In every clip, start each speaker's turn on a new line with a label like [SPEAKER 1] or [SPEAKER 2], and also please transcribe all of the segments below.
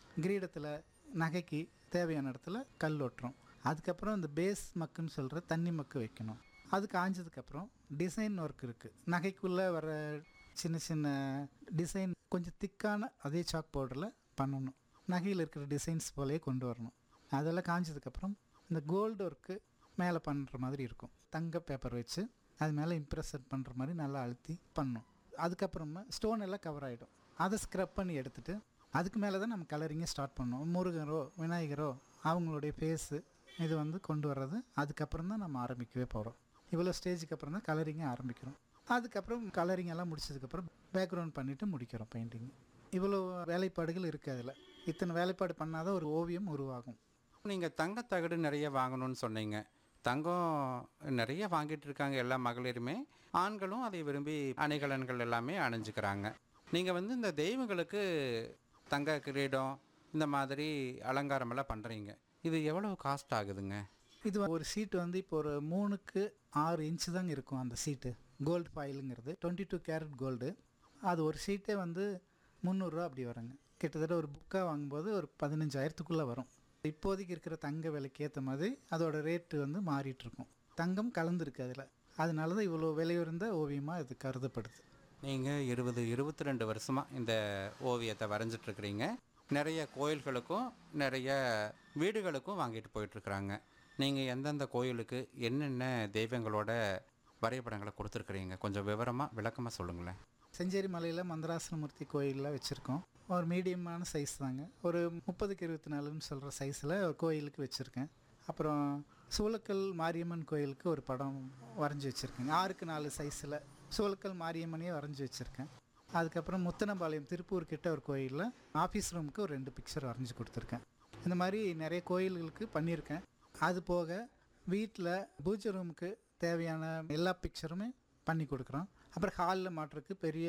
[SPEAKER 1] கிரீடத்தில் நகைக்கு தேவையான இடத்துல கல் ஒட்டுறோம் அதுக்கப்புறம் இந்த பேஸ் மக்குன்னு சொல்கிற தண்ணி மக்கு வைக்கணும் அது காஞ்சதுக்கப்புறம் டிசைன் ஒர்க் இருக்குது நகைக்குள்ளே வர சின்ன சின்ன டிசைன் கொஞ்சம் திக்கான அதே சாக் பவுடரில் பண்ணணும் நகையில் இருக்கிற டிசைன்ஸ் போலயே கொண்டு வரணும் அதெல்லாம் காஞ்சதுக்கப்புறம் இந்த கோல்டு ஒர்க்கு மேலே பண்ணுற மாதிரி இருக்கும் தங்க பேப்பர் வச்சு அது மேலே இம்ப்ரெஷன் பண்ணுற மாதிரி நல்லா அழுத்தி பண்ணணும் அதுக்கப்புறமா ஸ்டோன் எல்லாம் கவர் ஆகிடும் அதை ஸ்க்ரப் பண்ணி எடுத்துட்டு அதுக்கு மேலே தான் நம்ம கலரிங்கை ஸ்டார்ட் பண்ணணும் முருகரோ விநாயகரோ அவங்களுடைய ஃபேஸு இது வந்து கொண்டு வர்றது அதுக்கப்புறம் தான் நம்ம ஆரம்பிக்கவே போகிறோம் இவ்வளோ ஸ்டேஜுக்கு அப்புறம் தான் கலரிங்கை ஆரம்பிக்கிறோம் அதுக்கப்புறம் கலரிங் எல்லாம் முடிச்சதுக்கப்புறம் பேக்ரவுண்ட் பண்ணிவிட்டு முடிக்கிறோம் பெயிண்டிங் இவ்வளோ வேலைப்பாடுகள் இருக்குது அதில் இத்தனை வேலைப்பாடு பண்ணாதான் ஒரு ஓவியம் உருவாகும்
[SPEAKER 2] நீங்கள் தங்கத்தகடு நிறைய வாங்கணும்னு சொன்னீங்க தங்கம் நிறைய வாங்கிட்டு இருக்காங்க எல்லா மகளிருமே ஆண்களும் அதை விரும்பி அணிகலன்கள் எல்லாமே அணிஞ்சுக்கிறாங்க நீங்கள் வந்து இந்த தெய்வங்களுக்கு தங்க கிரீடம் இந்த மாதிரி அலங்காரமெல்லாம் பண்ணுறீங்க இது எவ்வளவு காஸ்ட் ஆகுதுங்க
[SPEAKER 1] இது ஒரு சீட்டு வந்து இப்போ ஒரு மூணுக்கு ஆறு இன்ச்சு தாங்க இருக்கும் அந்த சீட்டு கோல்டு ஃபாயிலுங்கிறது டுவெண்ட்டி டூ கேரட் கோல்டு அது ஒரு சீட்டே வந்து முந்நூறுரூவா அப்படி வருங்க கிட்டத்தட்ட ஒரு புக்காக வாங்கும்போது ஒரு பதினஞ்சாயிரத்துக்குள்ளே வரும் இப்போதைக்கு இருக்கிற தங்க விலைக்கு ஏற்ற மாதிரி அதோட ரேட்டு வந்து மாறிட்டு இருக்கும் தங்கம் கலந்துருக்கு அதில் அதனால தான் இவ்வளோ விலையுறந்த ஓவியமாக இது கருதப்படுது
[SPEAKER 2] நீங்கள் இருபது இருபத்தி ரெண்டு வருஷமாக இந்த ஓவியத்தை வரைஞ்சிட்ருக்கிறீங்க நிறைய கோயில்களுக்கும் நிறைய வீடுகளுக்கும் வாங்கிட்டு போயிட்டுருக்குறாங்க நீங்கள் எந்தெந்த கோயிலுக்கு என்னென்ன தெய்வங்களோட வரைபடங்களை கொடுத்துருக்குறீங்க கொஞ்சம் விவரமாக விளக்கமாக சொல்லுங்களேன்
[SPEAKER 1] செஞ்சேரி மலையில் மந்திராசனமூர்த்தி கோயிலில் வச்சுருக்கோம் ஒரு மீடியமான சைஸ் தாங்க ஒரு முப்பதுக்கு இருபத்தி நாலுன்னு சொல்கிற சைஸில் ஒரு கோயிலுக்கு வச்சுருக்கேன் அப்புறம் சூளக்கல் மாரியம்மன் கோயிலுக்கு ஒரு படம் வரைஞ்சி வச்சுருக்கேங்க ஆறுக்கு நாலு சைஸில் சூளக்கல் மாரியம்மனையே வரைஞ்சி வச்சுருக்கேன் அதுக்கப்புறம் முத்தனபாளையம் திருப்பூர் கிட்ட ஒரு கோயிலில் ஆஃபீஸ் ரூமுக்கு ஒரு ரெண்டு பிக்சர் வரைஞ்சி கொடுத்துருக்கேன் இந்த மாதிரி நிறைய கோயில்களுக்கு பண்ணியிருக்கேன் அது போக வீட்டில் பூஜை ரூமுக்கு தேவையான எல்லா பிக்சருமே பண்ணி கொடுக்குறோம் அப்புறம் ஹாலில் மாட்டுறதுக்கு பெரிய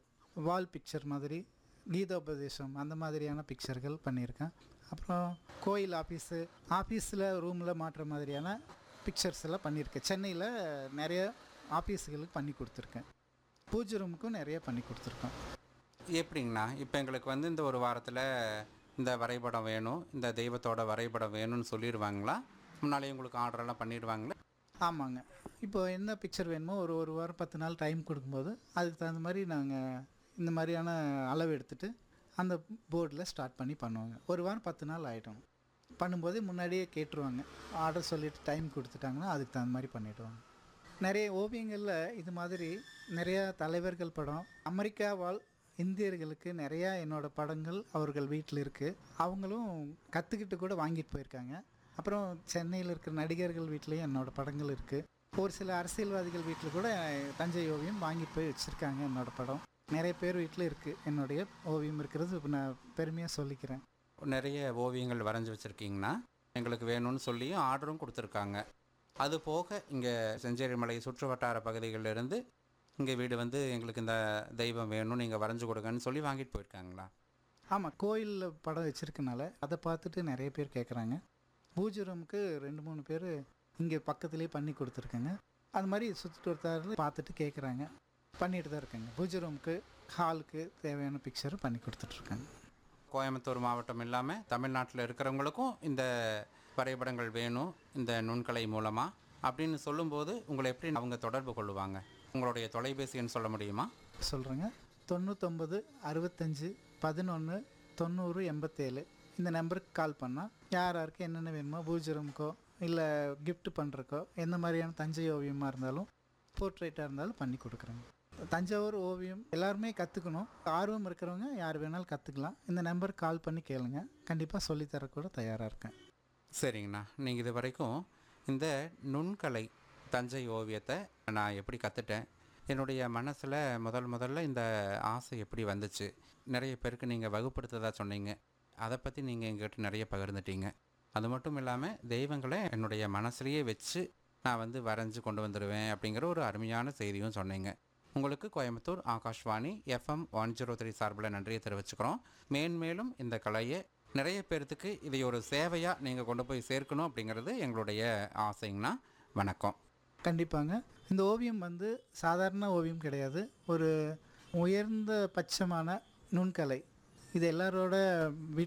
[SPEAKER 1] வால் பிக்சர் மாதிரி கீதோபதேசம் அந்த மாதிரியான பிக்சர்கள் பண்ணியிருக்கேன் அப்புறம் கோயில் ஆஃபீஸு ஆஃபீஸில் ரூமில் மாட்டுற மாதிரியான பிக்சர்ஸ் எல்லாம் பண்ணியிருக்கேன் சென்னையில் நிறைய ஆஃபீஸுகளுக்கு பண்ணி கொடுத்துருக்கேன் பூஜை ரூமுக்கும் நிறைய பண்ணி கொடுத்துருக்கோம்
[SPEAKER 2] எப்படிங்கண்ணா இப்போ எங்களுக்கு வந்து இந்த ஒரு வாரத்தில் இந்த வரைபடம் வேணும் இந்த தெய்வத்தோட வரைபடம் வேணும்னு சொல்லிடுவாங்களா முன்னாலே உங்களுக்கு ஆர்டரெல்லாம் பண்ணிடுவாங்களா
[SPEAKER 1] ஆமாங்க இப்போ என்ன பிக்சர் வேணுமோ ஒரு ஒரு வாரம் பத்து நாள் டைம் கொடுக்கும்போது அதுக்கு தகுந்த மாதிரி நாங்கள் இந்த மாதிரியான அளவு எடுத்துகிட்டு அந்த போர்டில் ஸ்டார்ட் பண்ணி பண்ணுவாங்க ஒரு வாரம் பத்து நாள் ஆகிடும் பண்ணும்போதே முன்னாடியே கேட்டுருவாங்க ஆர்டர் சொல்லிட்டு டைம் கொடுத்துட்டாங்கன்னா அதுக்கு தகுந்த மாதிரி பண்ணிவிடுவாங்க நிறைய ஓவியங்களில் இது மாதிரி நிறையா தலைவர்கள் படம் அமெரிக்கா வாழ் இந்தியர்களுக்கு நிறையா என்னோடய படங்கள் அவர்கள் வீட்டில் இருக்குது அவங்களும் கற்றுக்கிட்டு கூட வாங்கிட்டு போயிருக்காங்க அப்புறம் சென்னையில் இருக்கிற நடிகர்கள் வீட்லேயும் என்னோடய படங்கள் இருக்குது ஒரு சில அரசியல்வாதிகள் வீட்டில் கூட தஞ்சை ஓவியம் வாங்கிட்டு போய் வச்சுருக்காங்க என்னோடய படம் நிறைய பேர் வீட்டில் இருக்குது என்னுடைய ஓவியம் இருக்கிறது இப்போ நான் பெருமையாக சொல்லிக்கிறேன்
[SPEAKER 2] நிறைய ஓவியங்கள் வரைஞ்சி வச்சுருக்கீங்கன்னா எங்களுக்கு வேணும்னு சொல்லியும் ஆர்டரும் கொடுத்துருக்காங்க அது போக இங்கே செஞ்சேரி மலை சுற்று வட்டார பகுதிகளில் இருந்து இங்கே வீடு வந்து எங்களுக்கு இந்த தெய்வம் வேணும் நீங்கள் வரைஞ்சி கொடுங்கன்னு சொல்லி வாங்கிட்டு போயிருக்காங்களா
[SPEAKER 1] ஆமாம் கோயிலில் படம் வச்சுருக்கனால அதை பார்த்துட்டு நிறைய பேர் கேட்குறாங்க பூஜை ரூமுக்கு ரெண்டு மூணு பேர் இங்கே பக்கத்துலேயே பண்ணி கொடுத்துருக்கேங்க அது மாதிரி சுற்றிட்டு ஒருத்தர் பார்த்துட்டு கேட்குறாங்க பண்ணிட்டு தான் இருக்காங்க பூஜை ரூமுக்கு ஹாலுக்கு தேவையான பிக்சர் பண்ணி கொடுத்துட்ருக்காங்க
[SPEAKER 2] கோயம்புத்தூர் மாவட்டம் இல்லாமல் தமிழ்நாட்டில் இருக்கிறவங்களுக்கும் இந்த வரைபடங்கள் வேணும் இந்த நுண்கலை மூலமாக அப்படின்னு சொல்லும்போது உங்களை எப்படி அவங்க தொடர்பு கொள்ளுவாங்க உங்களுடைய தொலைபேசி எண் சொல்ல முடியுமா
[SPEAKER 1] சொல்கிறேங்க தொண்ணூத்தொம்பது அறுபத்தஞ்சு பதினொன்று தொண்ணூறு எண்பத்தேழு இந்த நம்பருக்கு கால் பண்ணால் யார் யாருக்கு என்னென்ன வேணுமோ பூஜை ரூமுக்கோ இல்லை கிஃப்ட் பண்ணுறக்கோ எந்த மாதிரியான தஞ்சை ஓவியமாக இருந்தாலும் போர்ட்ரேட்டாக இருந்தாலும் பண்ணி கொடுக்குறேங்க தஞ்சாவூர் ஓவியம் எல்லாருமே கற்றுக்கணும் ஆர்வம் இருக்கிறவங்க யார் வேணாலும் கற்றுக்கலாம் இந்த நம்பருக்கு கால் பண்ணி கேளுங்க கண்டிப்பாக சொல்லித்தரக்கூட தயாராக இருக்கேன்
[SPEAKER 2] சரிங்கண்ணா நீங்கள் இது வரைக்கும் இந்த நுண்கலை தஞ்சை ஓவியத்தை நான் எப்படி கற்றுட்டேன் என்னுடைய மனசில் முதல் முதல்ல இந்த ஆசை எப்படி வந்துச்சு நிறைய பேருக்கு நீங்கள் வகுப்படுத்ததா சொன்னீங்க அதை பற்றி நீங்கள் எங்கிட்ட நிறைய பகிர்ந்துட்டீங்க அது மட்டும் இல்லாமல் தெய்வங்களை என்னுடைய மனசுலேயே வச்சு நான் வந்து வரைஞ்சு கொண்டு வந்துடுவேன் அப்படிங்கிற ஒரு அருமையான செய்தியும் சொன்னீங்க உங்களுக்கு Coimbatore Akashvani FM one zero three சார்பில் நன்றியை தெரிவிச்சுக்கிறோம் மேன்மேலும் இந்த கலையை நிறைய பேர்த்துக்கு இதை ஒரு சேவையாக நீங்கள் கொண்டு போய் சேர்க்கணும் அப்படிங்கிறது எங்களுடைய ஆசைங்கண்ணா வணக்கம்
[SPEAKER 1] கண்டிப்பாங்க இந்த ஓவியம் வந்து சாதாரண ஓவியம் கிடையாது ஒரு உயர்ந்த பட்சமான நுண்கலை இது எல்லாரோட